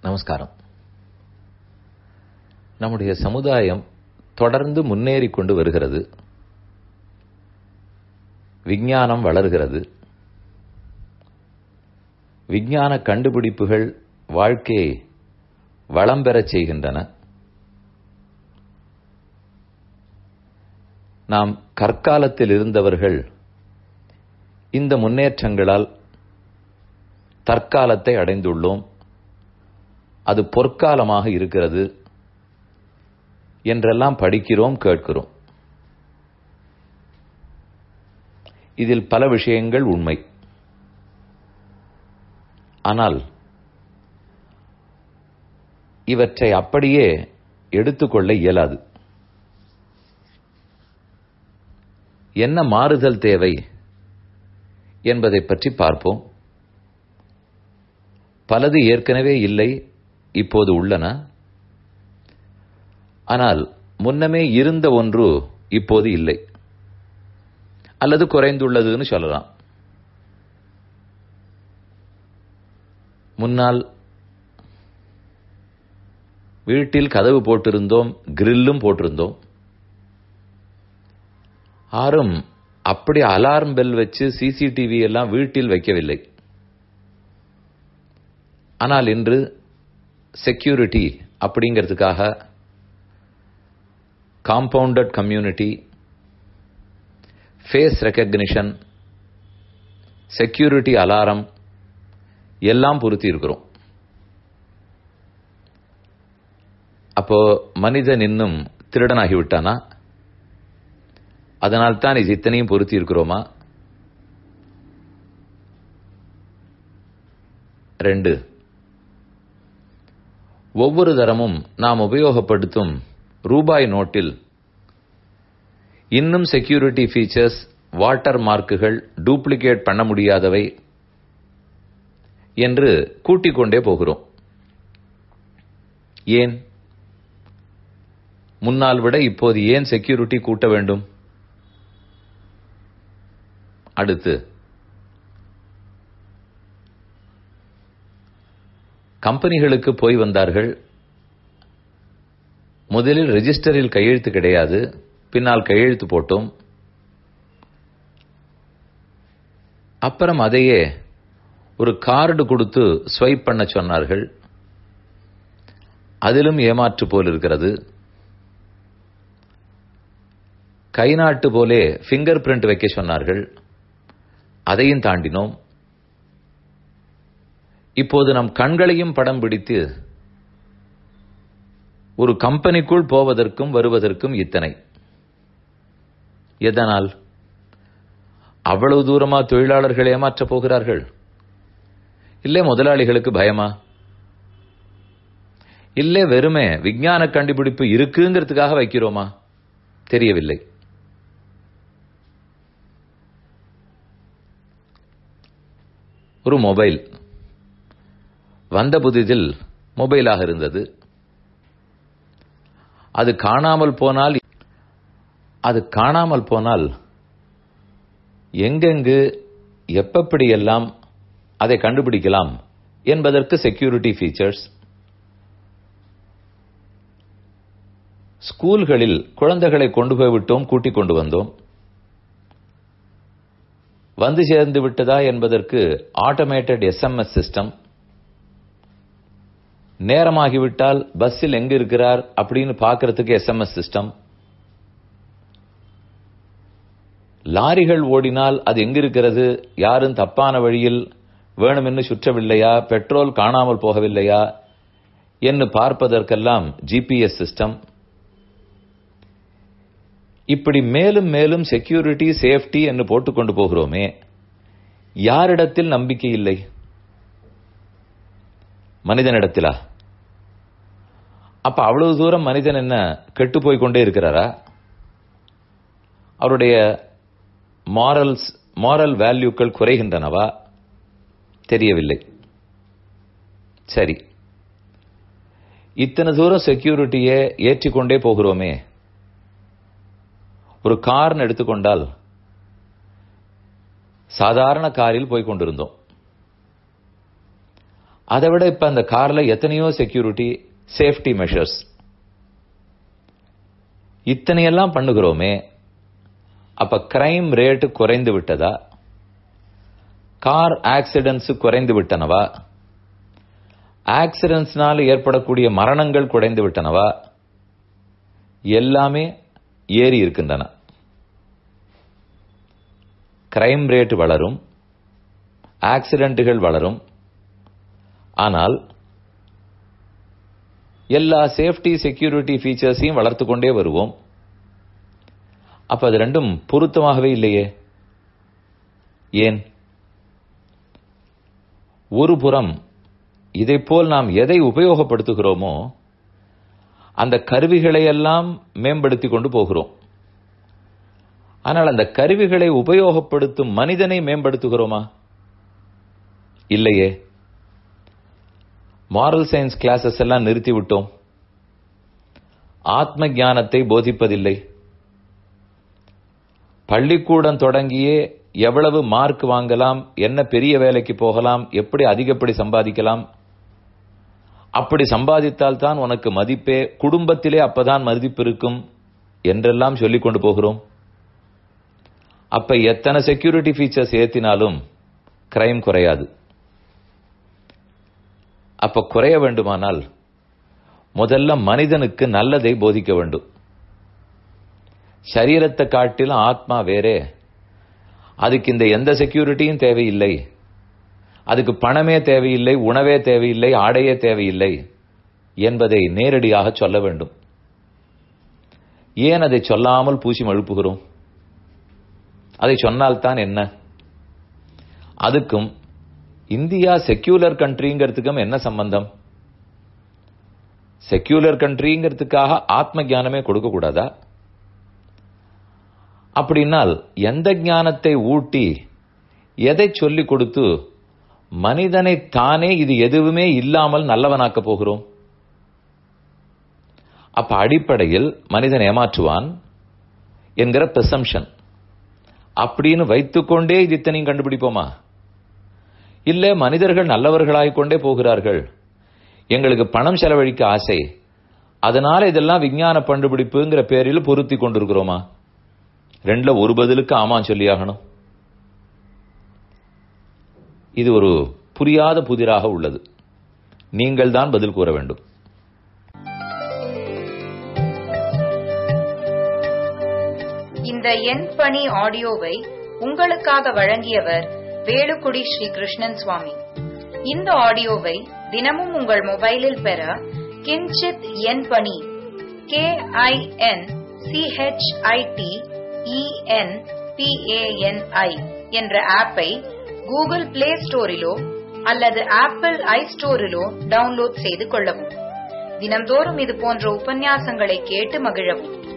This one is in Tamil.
நமஸ்காரம் நம்முடைய சமுதாயம் தொடர்ந்து முன்னேறி கொண்டு வருகிறது விஞ்ஞானம் வளர்கிறது விஞ்ஞான கண்டுபிடிப்புகள் வாழ்க்கையை வளம் பெறச் செய்கின்றன நாம் கற்காலத்தில் இருந்தவர்கள் இந்த முன்னேற்றங்களால் தற்காலத்தை அடைந்துள்ளோம் அது பொற்காலமாக இருக்கிறது என்றெல்லாம் படிக்கிறோம் கேட்கிறோம் இதில் பல விஷயங்கள் உண்மை ஆனால் இவற்றை அப்படியே எடுத்துக்கொள்ள இயலாது என்ன மாறுதல் தேவை என்பதை பற்றி பார்ப்போம் பலது ஏற்கனவே இல்லை இப்போது உள்ளன ஆனால் முன்னமே இருந்த ஒன்று இப்போது இல்லை அல்லது குறைந்துள்ளதுன்னு சொல்லலாம் முன்னால் வீட்டில் கதவு போட்டிருந்தோம் கிரில்லும் போட்டிருந்தோம் யாரும் அப்படி அலாரம் பெல் வச்சு சிசிடிவி எல்லாம் வீட்டில் வைக்கவில்லை ஆனால் இன்று செக்யூரிட்டி அப்படிங்கிறதுக்காக compounded community face recognition security alarm எல்லாம் பொருத்தி இருக்கிறோம் அப்போ மனிதன் இன்னும் திருடனாகி விட்டானா அதனால் தான் இது இத்தனையும் பொருத்தி இருக்கிறோமா ரெண்டு ஒவ்வொரு தரமும் நாம் உபயோகப்படுத்தும் ரூபாய் நோட்டில் இன்னும் செக்யூரிட்டி ஃபீச்சர்ஸ் வாட்டர் மார்க்குகள் டூப்ளிகேட் பண்ண முடியாதவை என்று கூட்டிக் கொண்டே போகிறோம் ஏன் முன்னால் விட இப்போது ஏன் செக்யூரிட்டி கூட்ட வேண்டும் அடுத்து கம்பெனிகளுக்கு போய் வந்தார்கள் முதலில் ரெஜிஸ்டரில் கையெழுத்து கிடையாது பின்னால் கையெழுத்து போட்டோம் அப்புறம் அதையே ஒரு கார்டு கொடுத்து ஸ்வைப் பண்ண சொன்னார்கள் அதிலும் ஏமாற்று போல் இருக்கிறது கை நாட்டு போலே பிங்கர் பிரிண்ட் வைக்க சொன்னார்கள் அதையும் தாண்டினோம் இப்போது நம் கண்களையும் படம் பிடித்து ஒரு கம்பெனிக்குள் போவதற்கும் வருவதற்கும் இத்தனை எதனால் அவ்வளவு தூரமா தொழிலாளர்கள் ஏமாற்றப் போகிறார்கள் இல்லை முதலாளிகளுக்கு பயமா இல்லை வெறுமே விஞ்ஞான கண்டுபிடிப்பு இருக்குங்கிறதுக்காக வைக்கிறோமா தெரியவில்லை ஒரு மொபைல் வந்த புதிதில் மொபைலாக இருந்தது அது காணாமல் போனால் அது காணாமல் போனால் எங்கெங்கு எப்படியெல்லாம் அதை கண்டுபிடிக்கலாம் என்பதற்கு செக்யூரிட்டி ஃபீச்சர்ஸ் ஸ்கூல்களில் குழந்தைகளை கொண்டு போய் விட்டோம் கூட்டிக் கொண்டு வந்தோம் வந்து சேர்ந்து விட்டதா என்பதற்கு ஆட்டோமேட்டட் எஸ்எம்எஸ் சிஸ்டம் நேரமாகிவிட்டால் பஸ்ஸில் எங்க இருக்கிறார் அப்படின்னு பார்க்கறதுக்கு எஸ்எம்எஸ் சிஸ்டம் லாரிகள் ஓடினால் அது எங்க இருக்கிறது யாரும் தப்பான வழியில் வேணுமென்று சுற்றவில்லையா பெட்ரோல் காணாமல் போகவில்லையா என்று பார்ப்பதற்கெல்லாம் ஜிபிஎஸ் சிஸ்டம் இப்படி மேலும் மேலும் செக்யூரிட்டி சேஃப்டி என்று போட்டுக்கொண்டு போகிறோமே யாரிடத்தில் நம்பிக்கை இல்லை மனிதனிடத்திலா அப்ப அவ்வளவு தூரம் மனிதன் என்ன கெட்டு போய் கொண்டே இருக்கிறாரா அவருடைய மாரல்ஸ் மாரல் வேல்யூக்கள் குறைகின்றனவா தெரியவில்லை சரி இத்தனை தூரம் செக்யூரிட்டியை ஏற்றிக்கொண்டே போகிறோமே ஒரு கார்னு எடுத்துக்கொண்டால் சாதாரண காரில் போய் கொண்டிருந்தோம் அதை விட இப்ப அந்த கார்ல எத்தனையோ செக்யூரிட்டி சேஃப்டி மெஷர்ஸ் இத்தனையெல்லாம் பண்ணுகிறோமே அப்ப கிரைம் ரேட் குறைந்து விட்டதா கார் ஆக்சிடென்ட்ஸ் குறைந்து விட்டனவா ஆக்சிடென்ட்ஸ்னால ஏற்படக்கூடிய மரணங்கள் குறைந்து விட்டனவா எல்லாமே ஏறி இருக்கின்றன கிரைம் ரேட் வளரும் ஆக்சிடென்ட்டுகள் வளரும் ஆனால் எல்லா சேஃப்டி செக்யூரிட்டி ஃபீச்சர்ஸையும் வளர்த்து கொண்டே வருவோம் அப்ப அது ரெண்டும் பொருத்தமாகவே இல்லையே ஏன் ஒரு புறம் இதைப்போல் நாம் எதை உபயோகப்படுத்துகிறோமோ அந்த கருவிகளை எல்லாம் மேம்படுத்தி கொண்டு போகிறோம் ஆனால் அந்த கருவிகளை உபயோகப்படுத்தும் மனிதனை மேம்படுத்துகிறோமா இல்லையே மாரல் சயின்ஸ் கிளாஸஸ் எல்லாம் நிறுத்தி விட்டோம் ஆத்ம ஞானத்தை போதிப்பதில்லை பள்ளிக்கூடம் தொடங்கியே எவ்வளவு மார்க் வாங்கலாம் என்ன பெரிய வேலைக்கு போகலாம் எப்படி அதிகப்படி சம்பாதிக்கலாம் அப்படி சம்பாதித்தால் தான் உனக்கு மதிப்பே குடும்பத்திலே அப்பதான் மதிப்பு இருக்கும் என்றெல்லாம் சொல்லிக் கொண்டு போகிறோம் அப்ப எத்தனை செக்யூரிட்டி ஃபீச்சர்ஸ் ஏத்தினாலும் கிரைம் குறையாது அப்ப குறைய வேண்டுமானால் முதல்ல மனிதனுக்கு நல்லதை போதிக்க வேண்டும் சரீரத்தை காட்டிலும் ஆத்மா வேறே அதுக்கு இந்த எந்த செக்யூரிட்டியும் தேவையில்லை அதுக்கு பணமே தேவையில்லை உணவே தேவையில்லை ஆடையே தேவையில்லை என்பதை நேரடியாக சொல்ல வேண்டும் ஏன் அதை சொல்லாமல் பூசி மழுப்புகிறோம் அதை சொன்னால்தான் என்ன அதுக்கும் இந்தியா செக்யூலர் கண்ட்ரிங்கிறதுக்கும் என்ன சம்பந்தம் செக்யூலர் கண்ட்ரிங்கிறதுக்காக ஆத்ம ஞானமே கொடுக்க கூடாதா அப்படின்னால் எந்த ஞானத்தை ஊட்டி எதை சொல்லிக் கொடுத்து மனிதனை தானே இது எதுவுமே இல்லாமல் நல்லவனாக்க போகிறோம் அப்ப அடிப்படையில் மனிதன் ஏமாற்றுவான் என்கிற பிரசம்ஷன் அப்படின்னு வைத்துக்கொண்டே இது இத்தனையும் கண்டுபிடிப்போமா இல்ல மனிதர்கள் நல்லவர்களாகிக் கொண்டே போகிறார்கள் எங்களுக்கு பணம் செலவழிக்க ஆசை அதனால இதெல்லாம் விஞ்ஞான கண்டுபிடிப்புங்கிற பேரில் பொருத்தி கொண்டிருக்கிறோமா ரெண்டுல ஒரு பதிலுக்கு ஆமான் சொல்லியாகணும் இது ஒரு புரியாத புதிராக உள்ளது நீங்கள் தான் பதில் கூற வேண்டும் இந்த எண் பணி ஆடியோவை உங்களுக்காக வழங்கியவர் வேலுக்குடி ஸ்ரீ கிருஷ்ணன் சுவாமி இந்த ஆடியோவை தினமும் உங்கள் மொபைலில் பெற கிஞ்சித் எண் பணி கே ஐ என் சிஹெச்ஐடி இஎன் பிஏஎன்ஐ என்ற ஆப்பை கூகுள் பிளே ஸ்டோரிலோ அல்லது ஆப்பிள் ஐ ஸ்டோரிலோ டவுன்லோட் செய்து கொள்ளவும் தினம்தோறும் இது போன்ற உபன்யாசங்களை கேட்டு மகிழவும்